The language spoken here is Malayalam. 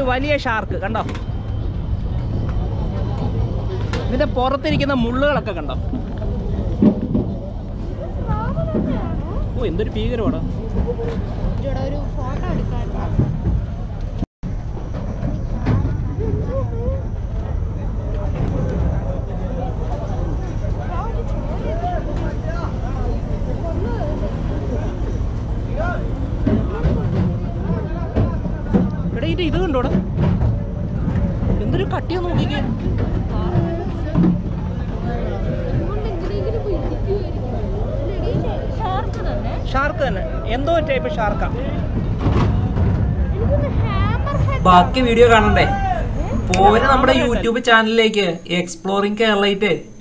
ഒരു വലിയ ഷാർക്ക് കണ്ടോ ഇതിന്റെ പുറത്തിരിക്കുന്ന മുള്ളുകളൊക്കെ കണ്ടോ ഓ എന്തൊരു ഭീകരമാടാ ഇവിടെ ഒരു ഫോട്ടോ എടുക്കാൻ എടാ ഇത് ഇത് കണ്ടോടാ എന്തൊരു കട്ടിയൊന്നും നോക്കിക്കേ ഷാർക്ക് തന്നെ ഷാർക്ക് തന്നെ എന്തോ ടൈപ്പ് ഷാർക്കാ എനിക്കൊന്ന് ഹാമർ ഹെഡ് ബാക്കി വീഡിയോ കാണണ്ടേ പോര് നമ്മുടെ യൂട്യൂബ് ചാനലിലേക്ക് എക്സ്പ്ലോറിംഗ് കേരളയിട്ട്